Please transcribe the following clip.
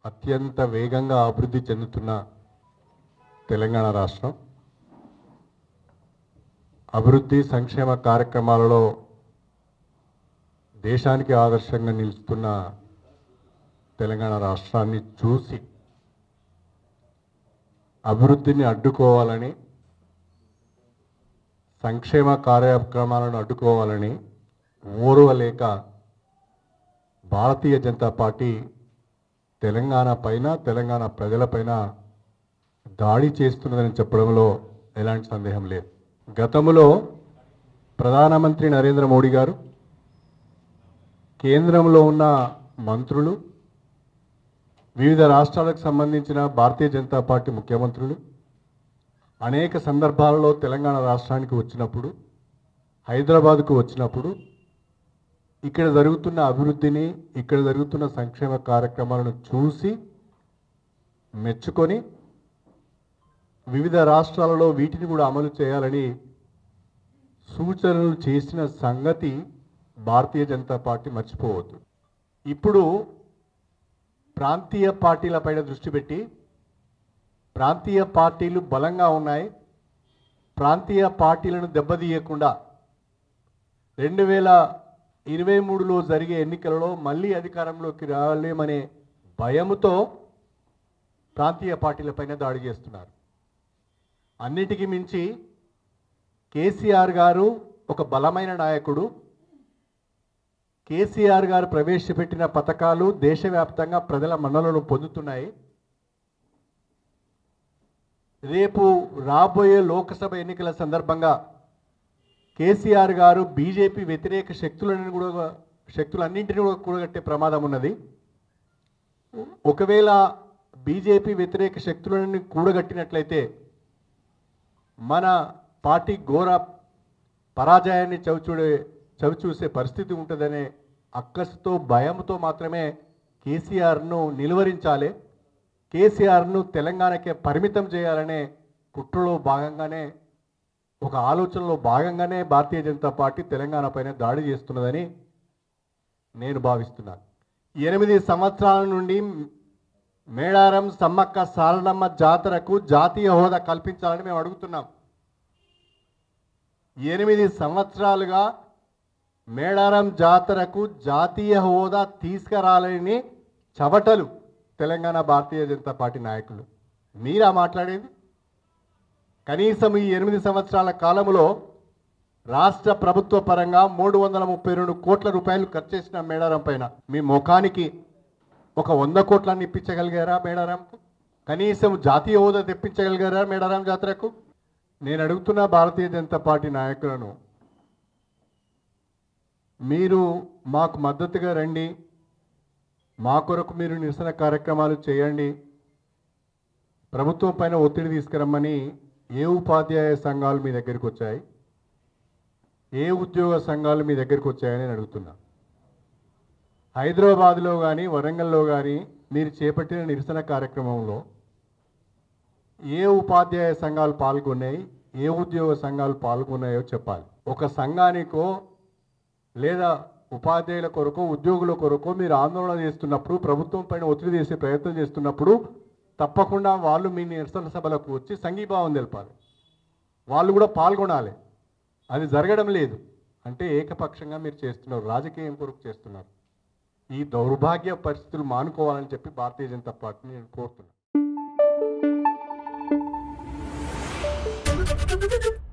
అత్యంత వేగంగా అభివృద్ధి చెందుతున్న తెలంగాణ రాష్ట్రం అభివృద్ధి సంక్షేమ కార్యక్రమాలలో దేశానికి ఆదర్శంగా నిలుస్తున్న తెలంగాణ రాష్ట్రాన్ని చూసి అభివృద్ధిని అడ్డుకోవాలని సంక్షేమ కార్యక్రమాలను అడ్డుకోవాలని ఓర్వలేక భారతీయ జనతా పార్టీ తెలంగాణ పైన తెలంగాణ ప్రజలపైన దాడి చేస్తున్నదని చెప్పడంలో ఎలాంటి సందేహం లేదు గతంలో ప్రధానమంత్రి నరేంద్ర మోడీ గారు కేంద్రంలో ఉన్న మంత్రులు వివిధ రాష్ట్రాలకు సంబంధించిన భారతీయ జనతా పార్టీ ముఖ్యమంత్రులు అనేక సందర్భాలలో తెలంగాణ రాష్ట్రానికి వచ్చినప్పుడు హైదరాబాద్కు వచ్చినప్పుడు ఇక్కడ జరుగుతున్న అభివృద్ధిని ఇక్కడ జరుగుతున్న సంక్షేమ కార్యక్రమాలను చూసి మెచ్చుకొని వివిధ రాష్ట్రాలలో వీటిని కూడా అమలు చేయాలని సూచనలు చేసిన సంగతి భారతీయ జనతా పార్టీ మర్చిపోవద్దు ఇప్పుడు ప్రాంతీయ పార్టీలపైన దృష్టి పెట్టి ప్రాంతీయ పార్టీలు బలంగా ఉన్నాయి ప్రాంతీయ పార్టీలను దెబ్బతీయకుండా రెండు వేల ఇరవై మూడులో జరిగే ఎన్నికలలో మళ్ళీ అధికారంలోకి రాలేమనే భయముతో ప్రాంతీయ పార్టీలపైన దాడి చేస్తున్నారు అన్నిటికీ మించి కేసీఆర్ గారు ఒక బలమైన నాయకుడు కేసీఆర్ గారు ప్రవేశపెట్టిన పథకాలు దేశవ్యాప్తంగా ప్రజల మన్నలను పొందుతున్నాయి రేపు రాబోయే లోక్సభ ఎన్నికల సందర్భంగా కేసీఆర్ గారు బీజేపీ వ్యతిరేక శక్తులను కూడా శక్తులన్నింటినీ కూడా కూడగట్టే ప్రమాదం ఉన్నది ఒకవేళ బీజేపీ వ్యతిరేక శక్తులను కూడగట్టినట్లయితే మన పార్టీ ఘోర పరాజయాన్ని చవిచూడే చవిచూసే పరిస్థితి ఉంటుందనే అక్కసుతో భయంతో మాత్రమే కేసీఆర్ను నిలువరించాలి కేసీఆర్ను తెలంగాణకే పరిమితం చేయాలనే కుట్రలో భాగంగానే ఒక ఆలోచనలో భాగంగానే భారతీయ జనతా పార్టీ తెలంగాణ పైన దాడి చేస్తున్నదని నేను భావిస్తున్నాను ఎనిమిది సంవత్సరాల నుండి మేడారం సమ్మక్క సారలమ్మ జాతరకు జాతీయ హోదా కల్పించాలని మేము అడుగుతున్నాం ఎనిమిది సంవత్సరాలుగా మేడారం జాతరకు జాతీయ హోదా తీసుకురాలని చవటలు తెలంగాణ భారతీయ జనతా పార్టీ నాయకులు మీరా మాట్లాడేది కనీసం ఈ ఎనిమిది సంవత్సరాల కాలంలో రాష్ట్ర ప్రభుత్వ పరంగా మూడు వందల ముప్పై రెండు కోట్ల రూపాయలు ఖర్చు చేసిన మేడారం పైన మీ ముఖానికి ఒక వంద కోట్లన్నీ ఇప్పించగలిగారా మేడారంకు కనీసం జాతీయ హోదా తెప్పించగలిగారా మేడారం జాతరకు నేను అడుగుతున్న భారతీయ జనతా పార్టీ నాయకులను మీరు మాకు మద్దతుగా రండి మా కొరకు మీరు నిరసన కార్యక్రమాలు చేయండి ప్రభుత్వం పైన ఒత్తిడి తీసుకురమ్మని ఏ ఉపాధ్యాయ సంఘాలు మీ దగ్గరికి వచ్చాయి ఏ ఉద్యోగ సంఘాలు మీ దగ్గరికి వచ్చాయని నేను అడుగుతున్నా హైదరాబాద్లో కానీ వరంగల్లో కానీ మీరు చేపట్టిన నిరసన కార్యక్రమంలో ఏ ఉపాధ్యాయ సంఘాలు పాల్గొన్నాయి ఏ ఉద్యోగ సంఘాలు పాల్గొన్నాయో చెప్పాలి ఒక సంఘానికో లేదా ఉపాధ్యాయుల కొరకు ఉద్యోగుల కొరకు మీరు ఆందోళన చేస్తున్నప్పుడు ప్రభుత్వం పైన ఒత్తిడి చేసే ప్రయత్నం చేస్తున్నప్పుడు తప్పకుండా వాళ్ళు మీ నిరసన సభలకు వచ్చి సంఘీభావం తెలపాలి వాళ్ళు కూడా పాల్గొనాలి అది జరగడం లేదు అంటే ఏకపక్షంగా మీరు చేస్తున్నారు రాజకీయం కొరకు చేస్తున్నారు ఈ దౌర్భాగ్య పరిస్థితులు మానుకోవాలని చెప్పి భారతీయ జనతా పార్టీని నేను కోరుతున్నాను